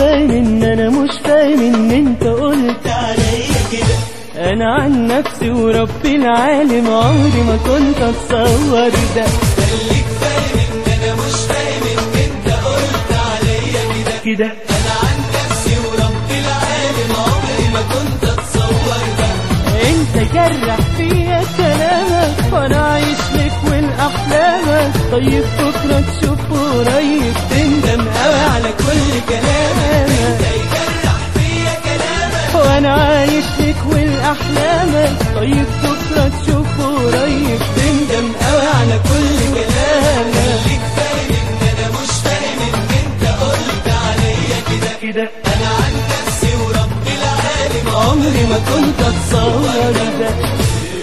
فاهم ان انا مش فاهم ان انت قلت عليا كده انا عن نفسي وربي العالم عمري ما كنت اتصور ده خليك فاهم ان انا مش فاهم ان انت قلت عليا كده كده انا عن نفسي وربي العالم عمري ما كنت اتصور ده انت جرح فيا كلامك وانا عايش لك والاحلامك طيب بكره تشوف قريب تندم قوي على كل كلامك يجرح فيا كلامك وانا عايش لك والاحلامك طيب بكره تشوف قريب تندم قوي على كل كلامك خليك فاهم ان انا مش فاهم ان انت قلت عليا كده كده انا عن نفسي وربي العالم عمري ما كنت اتصور ده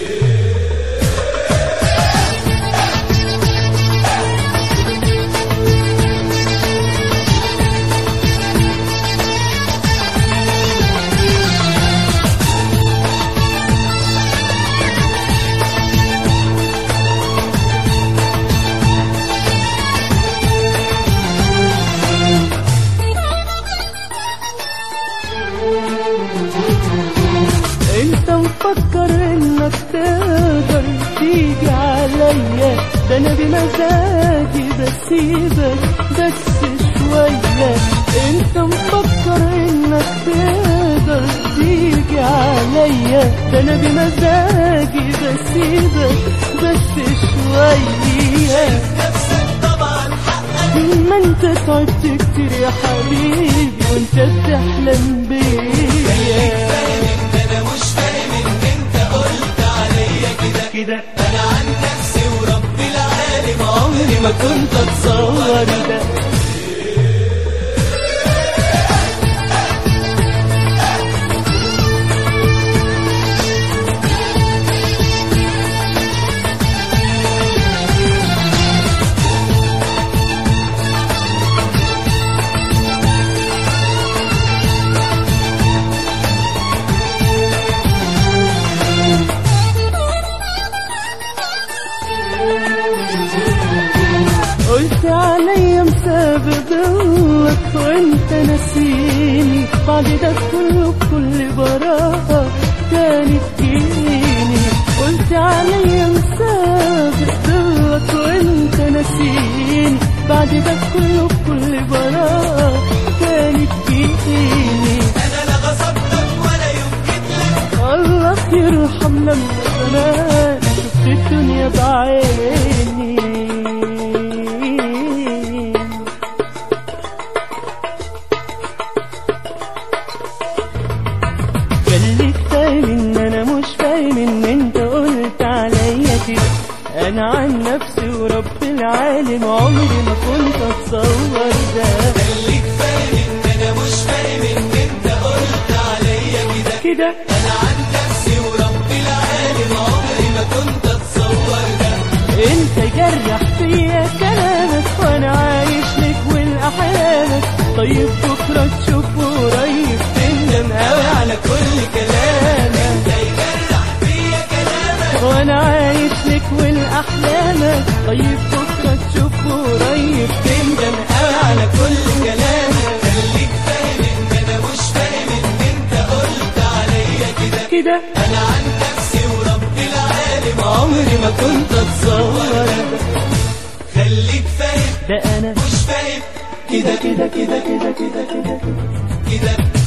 انت مفكر انك تقدر تيجي عليا ده انا بمزاجي بسيبك بس شوية انت مفكر انك تقدر تيجي عليا ده انا بمزاجي بسيبك بس شوية نفسك طبعا حقك ما انت تعبت كتير يا حبيبي وانت بتحلم بيا فاهم ان انا مش فاهم ان انت قلت عليا كده كده انا عن نفسي وربي العالم عمري ما كنت اتصور ده قلت عليا مسابقك وانت نسيني بعد ده كله بكل براءة تاني تجيني قلت عليا مسابقك وانت نسيني بعد ده كله بكل براءة تاني تجيني انا لا غصبتك ولا يمكن لك الله يرحم لما زمان شفت الدنيا بعيني خليك فاهم ان انا مش فاهم ان انت قلت عليا كده انا عن نفسي ورب العالم عمري ما كنت اتصور ده خليك فاهم ان انا مش فاهم ان انت قلت عليا كده كده انا عن نفسي وربي العالم عمري ما كنت اتصور ده انت جرح فيا كلامك وانا عايش لك والاحلامك طيب بكره تشوف قريب تندم قوي على كل كلامك يجرح فيا كلامك وانا عايش لك والاحلامك طيب بكره تشوف قريب تندم قوي على كل كلامك خليك فاهم ان انا مش فاهم ان انت قلت عليا كده كده انا عن نفسي وربي العالم عمري ما كنت اتصور ده خليك فاهم ده انا مش فاهم كده كده كده كده كده كده كده